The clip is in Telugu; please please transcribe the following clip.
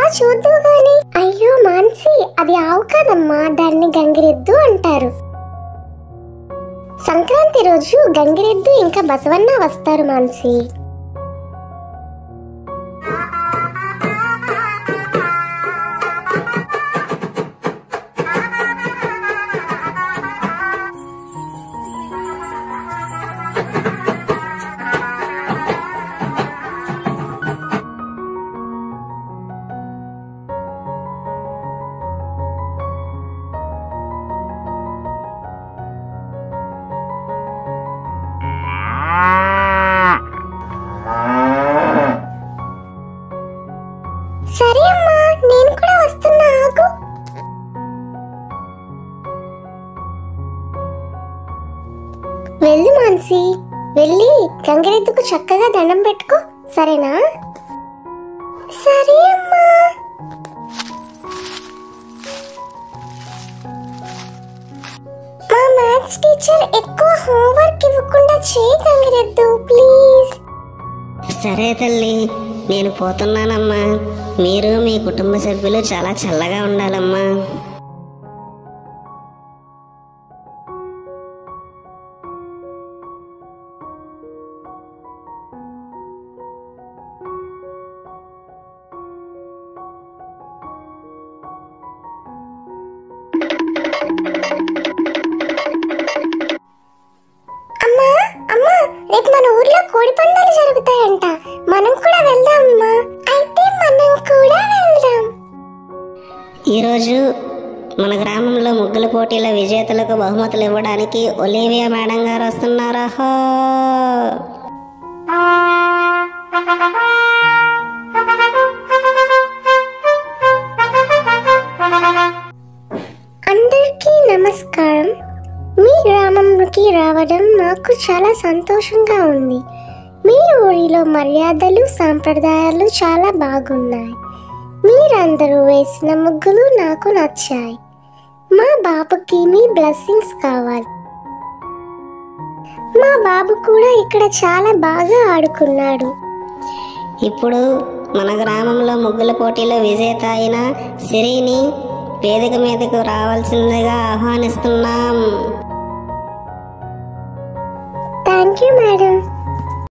చూద్దువు గాని అయ్యో మాన్సి అది ఆవు కాదమ్మా దాన్ని గంగిరెద్దు అంటారు సంక్రాంతి రోజు గంగిరెద్దు ఇంకా బసవన్న వస్తారు మాన్సి సరే అమ్మా నేను కూడా వస్తున్నా ఆగు వెళ్ళు మాన్సి వెళ్ళి గంగిరెద్దుకు చక్కగా దండం పెట్టుకో సరేనా సరే అమ్మా మా మ్యాథ్స్ టీచర్ ఎక్కువ హోంవర్క్ ఇవ్వకుండా చేయి గంగిరెద్దు ప్లీజ్ సరే తల్లి నేను పోతున్నానమ్మా మీరు మీ కుటుంబ సభ్యులు చాలా చల్లగా ఉండాలమ్మా అమ్మా అమ్మా రేపు మన ఊర్లో కోడి పందాలు జరుగుతాయంట మనం కూడా వెళ్దాం అమ్మా అయితే మనం కూడా వెళ్దాం ఈరోజు మన గ్రామంలో ముగ్గుల పోటీల విజేతలకు బహుమతులు ఇవ్వడానికి ఒలీవియా మేడం గారు వస్తున్నారా హో అందరికీ నమస్కారం మీ గ్రామంలోకి రావడం నాకు చాలా సంతోషంగా ఉంది మీ ఊరిలో మర్యాదలు సాంప్రదాయాలు చాలా బాగున్నాయి మీరందరూ వేసిన ముగ్గులు నాకు నచ్చాయి మా బాబుకి మీ బ్లెస్సింగ్స్ కావాలి మా బాబు కూడా ఇక్కడ చాలా బాగా ఆడుకున్నాడు ఇప్పుడు మన గ్రామంలో ముగ్గుల పోటీలో విజేత అయిన సిరిని వేదిక మీదకు రావాల్సిందిగా ఆహ్వానిస్తున్నాం థ్యాంక్ యూ మేడం